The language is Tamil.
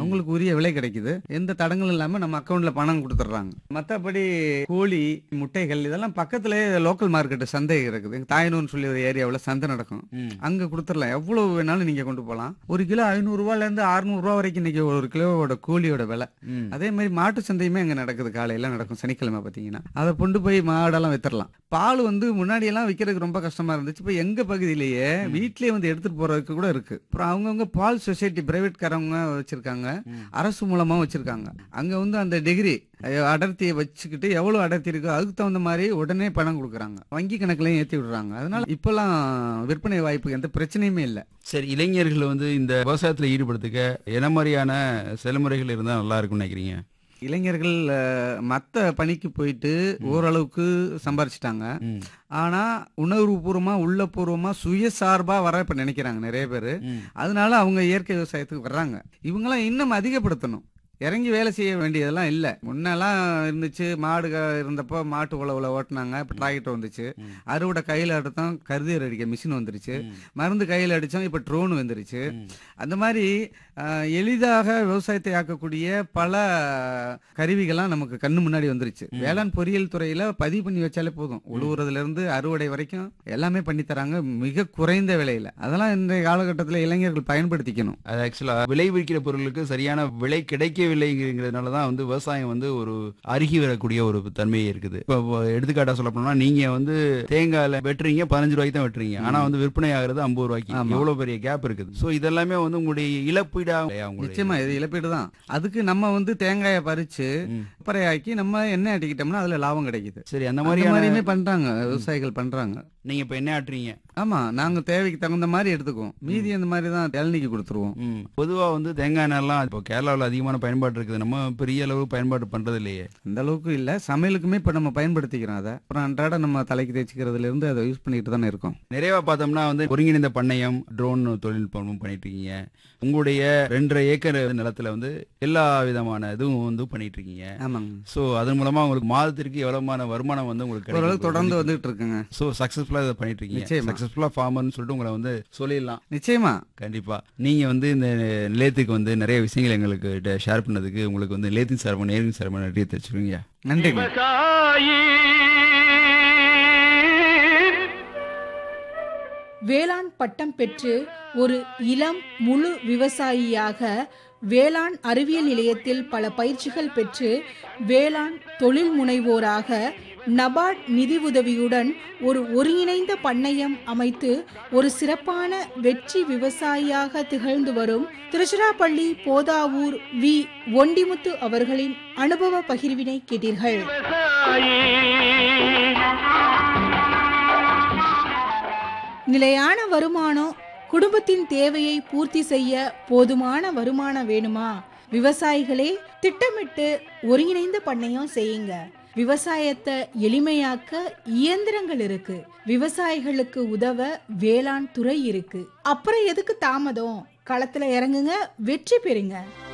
அவங்களுக்கு உரிய விலை கிடைக்குது எந்த தடங்களும் இல்லாம நம்ம அக்கவுண்ட்ல பணம் கொடுத்துட்றாங்க மத்தபடி கோழி முட்டைகள் இதெல்லாம் பக்கத்திலே லோக்கல் மார்க்கெட் சந்தை இருக்குது தாயனூர்னு சொல்லி ஒரு ஏரியாவுல சந்தை நடக்கும் ம். அங்க கொடுத்துடலாம் எவ்வளவு வேணாலும் நீங்க கொண்டு போகலாம் ஒரு கிலோ ஐநூறு ரூபாயில இருந்து அறுநூறு ரூபா வரைக்கும் இன்னைக்கு ஒரு கிலோவோட கோழியோட விலை ம். அதே மாதிரி மாட்டு சந்தையுமே அங்க நடக்குது காலையில நடக்கும் சனிக்கிழமை பாத்தீங்கன்னா அதை கொண்டு போய் மாடெல்லாம் வித்துடலாம் பால் வந்து முன்னாடி எல்லாம் விற்கிறதுக்கு ரொம்ப கஷ்டமா இருந்துச்சு இப்போ எங்க பகுதியிலேயே வீட்லயே வந்து எடுத்துட்டு போறதுக்கு கூட இருக்கு அப்புறம் அவங்கவுங்க பால் சொசைட்டி பிரைவேட் காரவங்க வச்சிருக்காங்க ம். அரசு மூலமா வச்சிருக்காங்க அங்க வந்து அந்த டிகிரி அடர்த்தியை வச்சுக்கிட்டு எவ்வளவு அடர்த்தி இருக்கோ அதுக்கு தகுந்த மாதிரி உடனே பணம் கொடுக்குறாங்க வங்கி கணக்குலயும் ஏத்தி விடுறாங்க அதனால இப்பெல்லாம் விற்பனை வாய்ப்பு எந்த பிரச்சனையுமே இல்லை சரி இளைஞர்கள் வந்து இந்த விவசாயத்துல ஈடுபடுத்துக்க என்ன மாதிரியான செயல்முறைகள் இருந்தா நல்லா இருக்கும்னு நினைக்கிறீங்க இளைஞர்கள் அஹ், மத்த பணிக்கு போயிட்டு ஓரளவுக்கு சம்பாரிச்சிட்டாங்க ம். ஆனா உணர்வுபூர்வமா உள்ளபூர்வமா சுயசார்பா வர இப்ப நினைக்கிறாங்க நிறைய பேர் ம். அதனால அவங்க இயற்கை விவசாயத்துக்கு வர்றாங்க இவங்கெல்லாம் இன்னும் அதிகப்படுத்தணும் இறங்கி வேலை செய்ய வேண்டியதெல்லாம் இல்ல முன்னெல்லாம் இருந்துச்சு மாடு க- இருந்தப்போ மாட்டு உழவுல ஓட்டுனாங்க இப்ப டிராக்டர் வந்துச்சு ம். அறுவடை கையில எடுத்தோம் கருதியர் அடிக்க மிஷின் வந்துருச்சு ம். மருந்து கையில அடிச்சோம் இப்ப ட்ரோன் வந்துருச்சு ம். அந்த மாதிரி அஹ், எளிதாக விவசாயத்தை ஆக்கக்கூடிய பல கருவிகள்லாம் நமக்கு கண்ணு முன்னாடி வந்துருச்சு வேளாண் பொறியியல் துறையில பதிவு பண்ணி வச்சாலே போதும் உழுவுறதுல இருந்து அறுவடை வரைக்கும் எல்லாமே பண்ணி தராங்க மிக குறைந்த விலையில அதெல்லாம் இன்றைய காலகட்டத்தில் இளைஞர்கள் பயன்படுத்திக்கணும் அது ஆக்சுவலா விளைவிக்கிற பொருளுக்கு சரியான விலை கிடைக்கவில்லைங்கிறதுனால தான் வந்து விவசாயம் வந்து ஒரு அருகி வரக்கூடிய ஒரு தன்மை இருக்குது இப்போ எடுத்துக்காட்டா சொல்ல போனோம்னா நீங்க வந்து தேங்காயில வெட்டுறீங்க பதினஞ்சு ரூபாய்க்கு தான் வெட்டுறீங்க ஆனா வந்து விற்பனை ஆகுறது ஐம்பது ரூபாய்க்கு ஆமா. எவ்வளவு பெரிய கேப் இருக்குது சோ இதெல்லாமே வந்து உங்களுடைய இழப்பீடா இல்லையா உங்களுடைய நிச்சயமா இது இழப்பீடு தான் அதுக்கு நம்ம வந்து தேங்காயை பறிச்சு ம். பறையாக்கி நம்ம எண்ணெய் ஆட்டிக்கிட்டோம்னா அதுல லாபம் கிடைக்குது சரி அந்த அந்த மாதிரியான மாதிரியுமே பண்றாங்க விவசாயிகள் பண்றாங்க நீங்க இப்ப என்ன ஆட்டுறீங்க ஆமா நாங்க தேவைக்கு தகுந்த மாதிரி எடுத்துக்குவோம் மீதி அந்த மாதிரி தான் இளநிக்கு கொடுத்துருவோம் ம். பொதுவா வந்து தேங்காய் எண்ணெய்லாம் இப்போ கேரளாவில் அதிகமான பயன்பாடு இருக்குது நம்ம பெரிய அளவு பயன்பாடு பண்றது இல்லையே அந்த அளவுக்கு இல்ல சமையலுக்குமே இப்ப நம்ம பயன்படுத்திக்கிறோம் அதை அப்புறம் அன்றாட நம்ம தலைக்கு தேய்ச்சிக்கிறதுல இருந்து அதை யூஸ் பண்ணிட்டு தானே இருக்கோம் நிறைவா பார்த்தோம்னா வந்து ஒருங்கிணைந்த பண்ணையம் ட்ரோன் தொழில்நுட்பமும் பண்ணிட்டு இருக்கீங்க உங்களுடைய ரெண்டரை ஏக்கர் நிலத்துல வந்து எல்லா விதமான இதுவும் வந்து பண்ணிட்டு இருக்கீங்க ஆமாங்க சோ அதன் மூலமா உங்களுக்கு மாதத்திற்கு எவ்வளவுமான வருமானம் வந்து உங்களுக்கு ஓரளவுக்கு தொடர்ந்து வந்துகிட்டு இருக்குங்க சோ சக்சஸ்ஃபுல்லா இதை பண்ணிட்டு இருக்கீங்க நிச்சயமா. சக்சஸ்ஃபுல்லா ஃபார்மர்னு சொல்லிட்டு உங்களை வந்து சொல்லிடலாம் நிச்சயமா கண்டிப்பா நீங்க வந்து இந்த நிலையத்துக்கு வந்து நிறைய விஷயங்கள் எங்களுக்கு ஷேர் பண்ணதுக்கு உங்களுக்கு வந்து நிலையத்தின் சார்பாக நேரின் சார்பாக நன்றியை தெரிவிச்சுருவீங்க நன்றிங்க விவசாயி வேளாண் பட்டம் பெற்று ஒரு இளம் முழு விவசாயியாக வேளாண் அறிவியல் நிலையத்தில் பல பயிற்சிகள் பெற்று வேளாண் தொழில் முனைவோராக நபார்ட் நிதி உதவியுடன் ஒரு ஒருங்கிணைந்த பண்ணையம் அமைத்து ஒரு சிறப்பான வெற்றி விவசாயியாக திகழ்ந்து வரும் திருச்சிராப்பள்ளி போதாவூர் வி ஒண்டிமுத்து அவர்களின் அனுபவ பகிர்வினை கேட்டீர்கள் விவசாயி நிலையான வருமானம் குடும்பத்தின் தேவையை பூர்த்தி செய்ய போதுமான வருமானம் வேணுமா விவசாயிகளே திட்டமிட்டு ஒருங்கிணைந்த பண்ணையம் செய்யுங்க விவசாயத்தை எளிமையாக்க இயந்திரங்கள் இருக்கு விவசாயிகளுக்கு உதவ வேளாண் துறை இருக்கு அப்புறம் எதுக்கு தாமதம் களத்துல இறங்குங்க வெற்றி பெறுங்க